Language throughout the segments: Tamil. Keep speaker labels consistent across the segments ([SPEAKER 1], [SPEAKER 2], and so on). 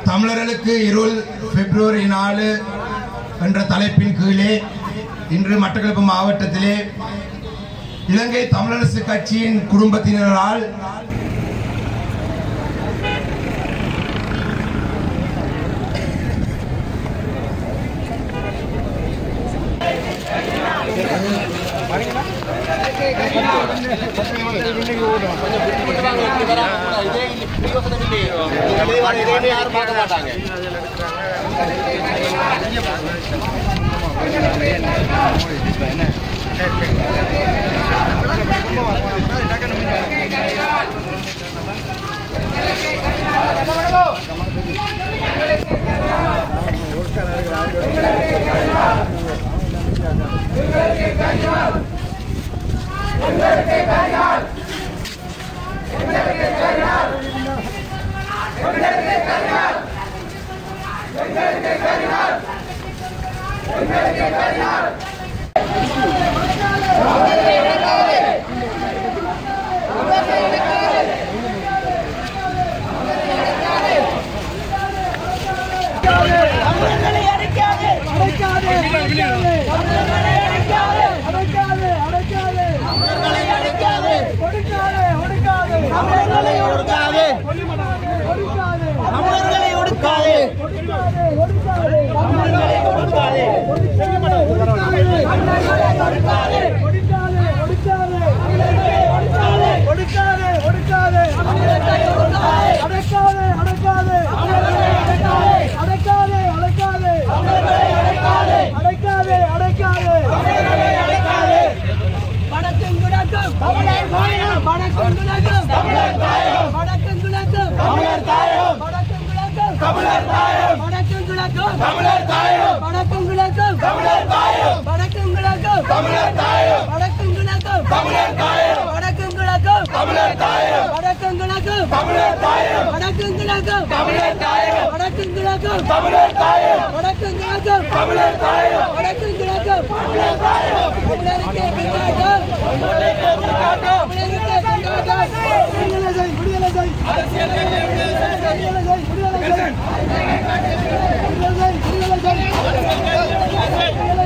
[SPEAKER 1] தமிழர்களுக்கு இருள் பிப்ரவரி நாலு என்ற தலைப்பின் கீழே இன்று மட்டக்களப்பு மாவட்டத்திலே இலங்கை தமிழரசு கட்சியின் குடும்பத்தினரால்
[SPEAKER 2] யாரும் பார்க்க மாட்டாங்க
[SPEAKER 3] தமிழர்களை அடைக்காதே அடைக்காதே அடைக்காதே தமிழர்களை அடைக்காதே அடைக்காதே அடைக்காதே தமிழர்களை அடைக்காதே ஒடுக்காதே ஒடுக்காதே தமிழர்களை ஒடுக்காதே ஒடுக்காதே தமிழர்களை ஒடுக்காதே ஒடுக்காதே ஒடுக்காதே தமிழர்களை ஒடுக்காதே ஒடுக்காதே தமிழர்களை ஒடுக்காதே ஒடுக்காதே ஒடுக்காதே தமிழர்களை ஒடுக்காதே ஒடுக்காதே ஒடுக்காதே தமிழர்களை ஒடுக்காதே அடைக்காதே அடைக்காதே தமிழர்களை அடைக்காதே அடைக்காதே அடைக்காதே தமிழர்களை அடைக்காதே அடைக்காதே அடைக்காதே தமிழர்களை அடைக்காதே வடக்கும் கிழக்கும் தமிழர் தாயம் வடக்கும் கிழக்கும் தமிழர் தாயம் வடக்கும் கிழக்கும் தமிழர் தாயம் வடக்கும் கிழக்கும் தமிழர் தாயம் வடக்கும் கிழக்கும் தமிழர் தாயம் வடக்கும் கிழக்கும் தமிழர் தாயம் வடக்கும் கிழக்கும் தமிழர் தாயம் வடக்கும் கிழக்கும் தமிழர் தாயம் வடக்கும் கிழக்கும் தமிழர் தாயம் வடக்கும் கிழக்கும் தமிழர் தாயம் வடக்கும் கிழக்கும் தமிழர் தாயம் வடக்கும் கிழக்கும் தமிழர் தாயம் வடக்கும் கிழக்கும் தமிழர் தாயம் வடக்கும் கிழக்கும் தமிழர் தாயம் தமிழருக்கு பின்னாட்டம் தமிழருக்கு பின்னாட்டம் தமிழருக்கு பின்னாட்டம் விடுதலை செய் விடுதலை செய் அரசியல் விடுதலை செய் விடுதலை செய் விடுதலை செய் விடுதலை செய் விடுதலை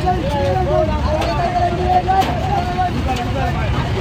[SPEAKER 3] செய்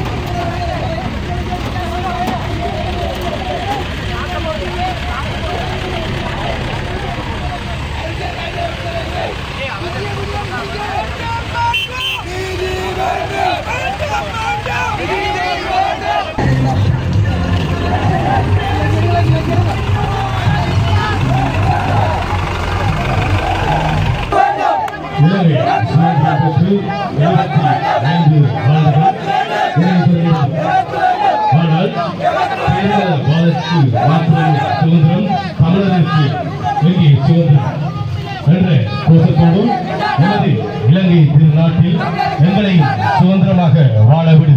[SPEAKER 4] இலங்கை சுதந்திரத்திற்கு எழுபத்தி ஐந்து ஆண்டுகள் ஆனால் தேர்தல் வாதத்துக்கு மாற்றுவது சுதந்திரம் தமிழருக்கு எங்கே சுதந்திரம் என்ற கோஷத்தோடும் எனது இலங்கை திருநாட்டில் எங்களை சுதந்திரமாக வாழ விடு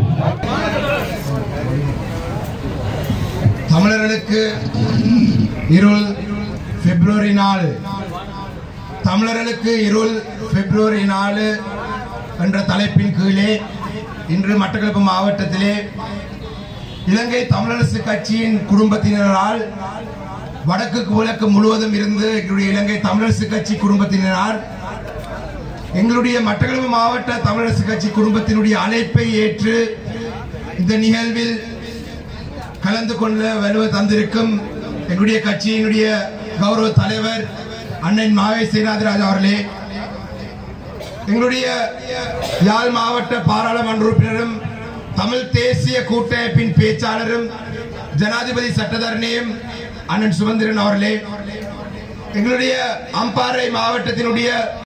[SPEAKER 1] தமிழர்களுக்கு இருள் பிப்ரவரி நாலு தமிழர்களுக்கு இருள் பிப்ரவரி நாலு என்ற தலைப்பின் கீழே இன்று மட்டக்களப்பு மாவட்டத்திலே இலங்கை தமிழரசு கட்சியின் குடும்பத்தினரால் வடக்கு கிழக்கு முழுவதும் இருந்து எங்களுடைய இலங்கை தமிழரசு கட்சி குடும்பத்தினரால் எங்களுடைய மட்டக்களப்பு மாவட்ட தமிழரசு கட்சி குடும்பத்தினுடைய அழைப்பை ஏற்று இந்த நிகழ்வில் கலந்து கொள்ள வருவ தந்திருக்கும் எங்களுடைய கட்சியினுடைய கௌரவ தலைவர் அண்ணன் மாவை சீனாதிராஜ் அவர்களே எங்களுடைய யாழ் மாவட்ட பாராளுமன்ற உறுப்பினரும் தமிழ் தேசிய கூட்டமைப்பின் பேச்சாளரும் ஜனாதிபதி சட்டத்தரணியும் அண்ணன் சுமந்திரன் அவர்களே எங்களுடைய அம்பாறை மாவட்டத்தினுடைய